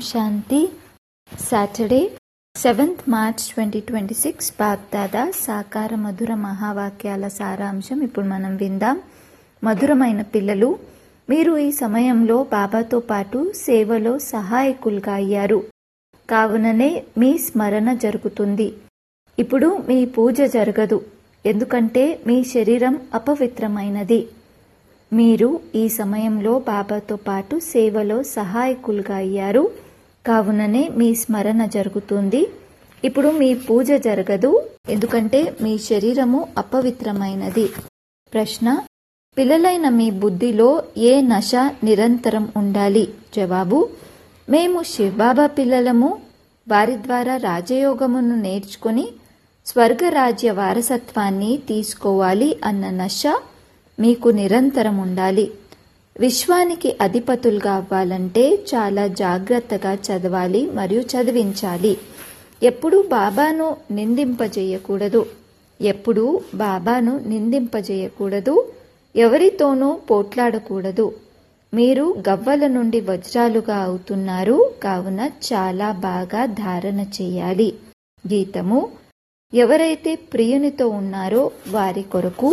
శాంతి Saturday seventh March twenty twenty six బాగ్దాదా సాకార మధుర మహావాక్యాల సారాంశం ఇప్పుడు మనం విందాం మధురమైన పిల్లలు మీరు ఈ సమయంలో బాబాతో పాటు సేవలో సహాయకులుగా అయ్యారు కావుననే మీ స్మరణ జరుగుతుంది ఇప్పుడు మీ పూజ జరగదు ఎందుకంటే మీ శరీరం అపవిత్రమైనది మీరు ఈ సమయంలో బాబాతో పాటు సేవలో సహాయకులుగా అయ్యారు కావుననే మీ స్మరణ జరుగుతుంది ఇప్పుడు మీ పూజ జరగదు ఎందుకంటే మీ శరీరము అపవిత్రమైనది ప్రశ్న పిల్లలైన మీ బుద్ధిలో ఏ నశ నిరంతరం ఉండాలి జవాబు మేము శివబాబా పిల్లలము వారి ద్వారా రాజయోగమును నేర్చుకుని స్వర్గరాజ్య వారసత్వాన్ని తీసుకోవాలి అన్న నశ మీకు నిరంతరం ఉండాలి విశ్వానికి అధిపతులుగా అవ్వాలంటే చాలా జాగ్రత్తగా చదవాలి మరియు చదివించాలి ఎప్పుడూ బాబాను నిందింపజేయకూడదు ఎప్పుడూ బాబాను నిందింపజేయకూడదు ఎవరితోనూ పోట్లాడకూడదు మీరు గవ్వల నుండి వజ్రాలుగా అవుతున్నారు కావున చాలా బాగా ధారణ చేయాలి గీతము ఎవరైతే ప్రియునితో ఉన్నారో వారి కొరకు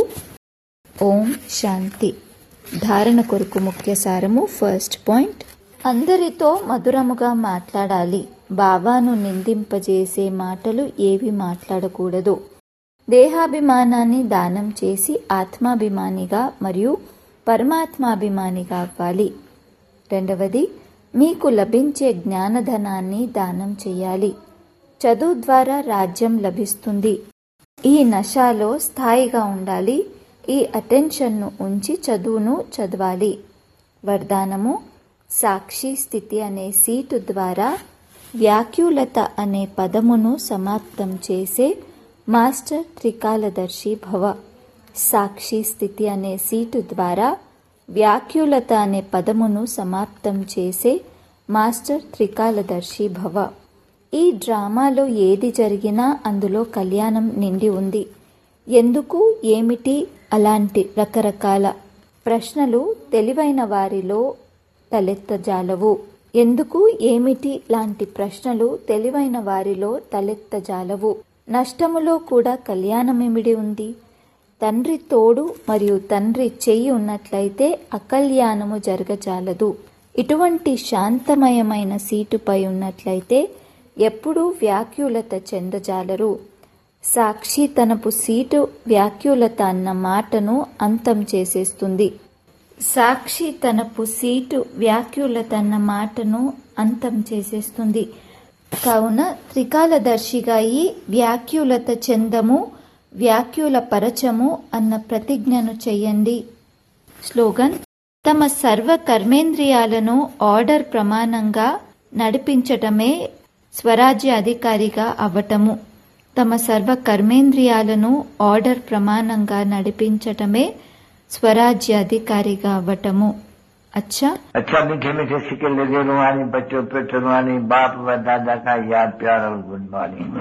ఓం శాంతి ధారణ కొరకు ముఖ్య సారము ఫస్ట్ పాయింట్ అందరితో మధురముగా మాట్లాడాలి బాబాను నిందింపజేసే మాటలు ఏవి మాట్లాడకూడదు దేహాభిమానాన్ని దానం చేసి ఆత్మాభిమానిగా మరియు పరమాత్మాభిమానిగా అవ్వాలి రెండవది మీకు లభించే జ్ఞానధనాన్ని దానం చేయాలి చదువు ద్వారా రాజ్యం లభిస్తుంది ఈ నశాలో స్థాయిగా ఉండాలి ఈ అటెన్షన్ను ఉంచి చదువును చదవాలి వరదానము సాక్షి స్థితి అనే సీటు ద్వారా వ్యాఖ్యులత అనే పదమును సమాప్తం చేసే మాస్టర్ త్రికాలదర్శి భవ సాక్షి స్థితి అనే సీటు ద్వారా వ్యాఖ్యులత అనే పదమును సమాప్తం చేసే మాస్టర్ త్రికాలదర్శి భవ ఈ డ్రామాలో ఏది జరిగినా అందులో కళ్యాణం నిండి ఉంది ఎందుకు ఏమిటి అలాంటి రకరకాల ప్రశ్నలు తెలివైన వారిలో తలెత్తజాలవు ఎందుకు ఏమిటి లాంటి ప్రశ్నలు తెలివైన వారిలో తలెత్తజాలవు నష్టములో కూడా కళ్యాణమిమిడి ఉంది తండ్రి తోడు మరియు తండ్రి చెయ్యి ఉన్నట్లయితే అకల్యాణము జరగజాలదు ఇటువంటి శాంతమయమైన సీటుపై ఉన్నట్లయితే ఎప్పుడూ వ్యాఖ్యులత చెందజాలరు సాక్షి తనపు సీటు వ్యాఖ్యులత అన్న మాటను అంతం చేసేస్తుంది సాక్షి తనపు సీటు వ్యాఖ్యులత అన్న మాటను అంతం చేసేస్తుంది కావున త్రికాలదర్శిగా ఈ వ్యాఖ్యులత చెందము వ్యాఖ్యుల పరచము అన్న ప్రతిజ్ఞను చెయ్యండి స్లోగన్ తమ సర్వ కర్మేంద్రియాలను ఆర్డర్ ప్రమాణంగా నడిపించటమే స్వరాజ్య అధికారిగా అవ్వటము తమ సర్వ కర్మేంద్రియాలను ఆర్డర్ ప్రమాణంగా నడిపించటమే స్వరాజ్య అధికారిగా అవ్వటము अच्छा अच्छा मीठे मीठे सिक्के लगे रुहानी बच्चों पे रुहानी बाप व दादा का याद प्यार और गुड मॉर्निंग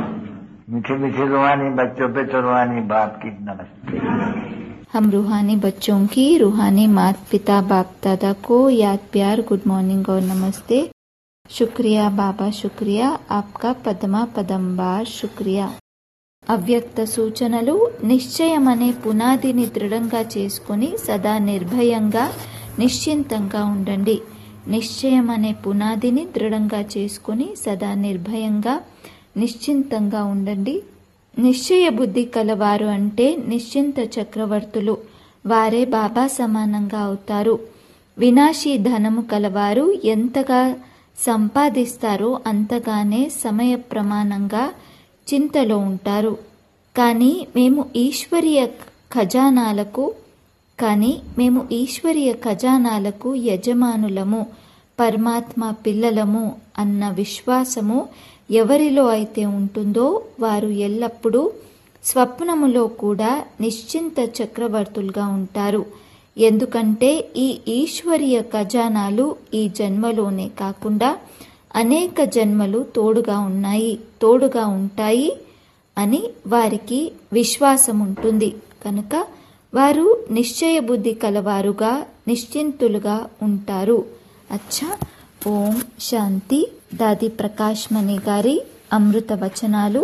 मीठे मीठे रुहानी बच्चों पे रुहानी बाप की नमस्ते हम रूहानी बच्चों की रूहानी मात पिता बाप दादा को याद प्यार गुड मॉर्निंग और नमस्ते शुक्रिया बाबा शुक्रिया आपका పదమా పదంబార్ శుక్రియా అవ్యక్త సూచనలు నిశ్చయం అనే పునాదిని దృఢంగా చేసుకుని సదా నిర్భయంగా నిశ్చింతంగా ఉండండి నిశ్చయం అనే పునాదిని దృఢంగా చేసుకుని సదా నిర్భయంగా నిశ్చింతంగా ఉండండి నిశ్చయ బుద్ధి కలవారు అంటే నిశ్చింత చక్రవర్తులు వారే బాబా సమానంగా అవుతారు వినాశీ ధనము కలవారు ఎంతగా సంపాదిస్తారో అంతగానే సమయ ప్రమాణంగా చింతలో ఉంటారు కానీ మేము ఈశ్వరీయ ఖజానాలకు కానీ మేము ఈశ్వరీయ ఖజానాలకు యజమానులము పరమాత్మ పిల్లలము అన్న విశ్వాసము ఎవరిలో అయితే ఉంటుందో వారు ఎల్లప్పుడూ స్వప్నములో కూడా నిశ్చింత చక్రవర్తులుగా ఉంటారు ఎందుకంటే ఈ ఈశ్వరీయ ఖజానాలు ఈ జన్మలోనే కాకుండా అనేక జన్మలు తోడుగా ఉన్నాయి తోడుగా ఉంటాయి అని వారికి విశ్వాసం ఉంటుంది కనుక వారు నిశ్చయ బుద్ధి కలవారుగా నిశ్చింతులుగా ఉంటారు అచ్చా ఓం శాంతి దాది ప్రకాష్ మణి గారి అమృత వచనాలు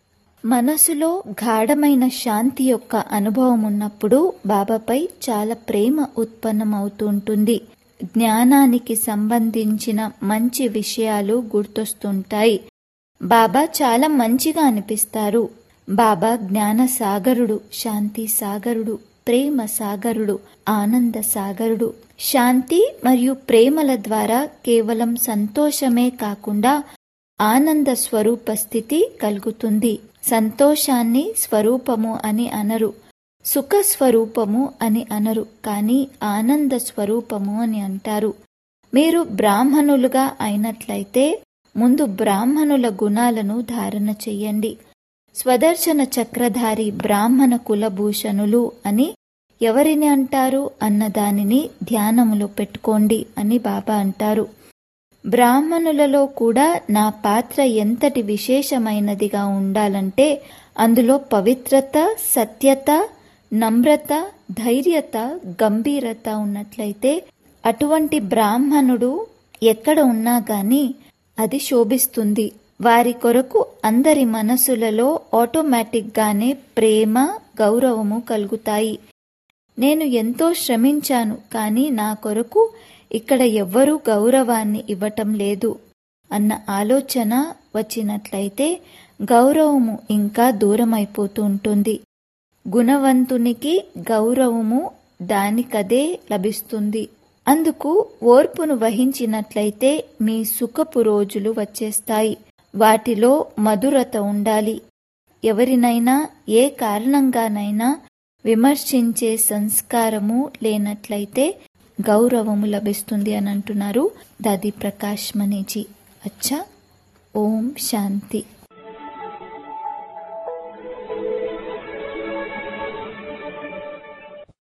మనసులో గాఢమైన శాంతి యొక్క అనుభవం ఉన్నప్పుడు బాబాపై చాలా ప్రేమ ఉత్పన్నమవుతుంటుంది జ్ఞానానికి సంబంధించిన మంచి విషయాలు గుర్తొస్తుంటాయి బాబా చాలా మంచిగా అనిపిస్తారు బాబా జ్ఞాన సాగరుడు శాంతి సాగరుడు ప్రేమ సాగరుడు ఆనంద సాగరుడు శాంతి మరియు ప్రేమల ద్వారా కేవలం సంతోషమే కాకుండా ఆనంద స్వరూప స్థితి కలుగుతుంది సంతోషాన్ని స్వరూపము అని అనరు సుఖ స్వరూపము అని అనరు కానీ ఆనంద స్వరూపము అని అంటారు మీరు బ్రాహ్మణులుగా అయినట్లయితే ముందు బ్రాహ్మణుల గుణాలను ధారణ చెయ్యండి స్వదర్శన చక్రధారి బ్రాహ్మణ కులభూషణులు అని ఎవరిని అంటారు అన్న దానిని ధ్యానములో పెట్టుకోండి అని బాబా అంటారు బ్రాహ్మణులలో కూడా నా పాత్ర ఎంతటి విశేషమైనదిగా ఉండాలంటే అందులో పవిత్రత సత్యత నమ్రత ధైర్యత గంభీరత ఉన్నట్లయితే అటువంటి బ్రాహ్మణుడు ఎక్కడ ఉన్నా గాని అది శోభిస్తుంది వారి కొరకు అందరి మనసులలో ఆటోమేటిక్గానే ప్రేమ గౌరవము కలుగుతాయి నేను ఎంతో శ్రమించాను కానీ నా కొరకు ఇక్కడ ఎవ్వరూ గౌరవాన్ని ఇవ్వటం లేదు అన్న ఆలోచన వచ్చినట్లయితే గౌరవము ఇంకా దూరమైపోతూ ఉంటుంది గుణవంతునికి గౌరవము దానికదే లభిస్తుంది అందుకు ఓర్పును వహించినట్లయితే మీ సుఖపు రోజులు వచ్చేస్తాయి వాటిలో మధురత ఉండాలి ఎవరినైనా ఏ కారణంగానైనా విమర్శించే సంస్కారము లేనట్లయితే గౌరవము లభిస్తుంది అని అంటున్నారు దాది ప్రకాష్ మణిజీ అచ్చా ఓం శాంతి